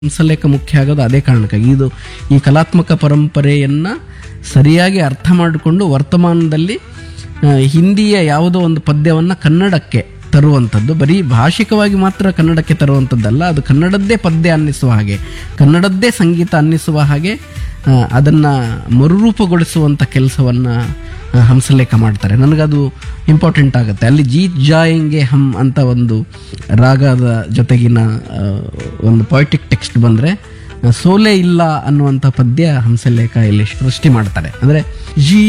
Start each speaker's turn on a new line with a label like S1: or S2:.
S1: ಹಂಸಲೇಖ ಮುಖ್ಯ ಆಗೋದು ಅದೇ ಕಾರಣಕ್ಕಾಗಿ ಇದು ಈ ಕಲಾತ್ಮಕ ಪರಂಪರೆಯನ್ನ ಸರಿಯಾಗಿ ಅರ್ಥ ಮಾಡಿಕೊಂಡು ವರ್ತಮಾನದಲ್ಲಿ ಆ, ಹಿಂದಿಯ ಯಾವುದೋ ಒಂದು ಪದ್ಯವನ್ನು ಕನ್ನಡಕ್ಕೆ ತರುವಂಥದ್ದು ಬರೀ ಭಾಷಿಕವಾಗಿ ಮಾತ್ರ ಕನ್ನಡಕ್ಕೆ ತರುವಂಥದ್ದಲ್ಲ ಅದು ಕನ್ನಡದ್ದೇ ಪದ್ಯ ಅನ್ನಿಸುವ ಹಾಗೆ ಕನ್ನಡದ್ದೇ ಸಂಗೀತ ಅನ್ನಿಸುವ ಹಾಗೆ ಆ, ಅದನ್ನ ಮರುರೂಪಗೊಳಿಸುವಂಥ ಕೆಲಸವನ್ನ ಆ, ಹಂಸಲೇಖ ಮಾಡ್ತಾರೆ ನನಗದು ಇಂಪಾರ್ಟೆಂಟ್ ಆಗುತ್ತೆ ಅಲ್ಲಿ ಜೀತ್ ಜಾಯಿಂಗೆ ಹಮ್ ಅಂತ ಒಂದು ರಾಗದ ಜೊತೆಗಿನ ಆ, ಒಂದು ಪೊಯಿಟಿಕ್ ಟೆಕ್ಸ್ಟ್ ಬಂದರೆ ಸೋಲೆ ಇಲ್ಲ ಅನ್ನುವಂಥ ಪದ್ಯ ಹಂಸಲೇಖ ಇಲ್ಲಿ ಸೃಷ್ಟಿ ಮಾಡ್ತಾರೆ ಅಂದರೆ ಜೀ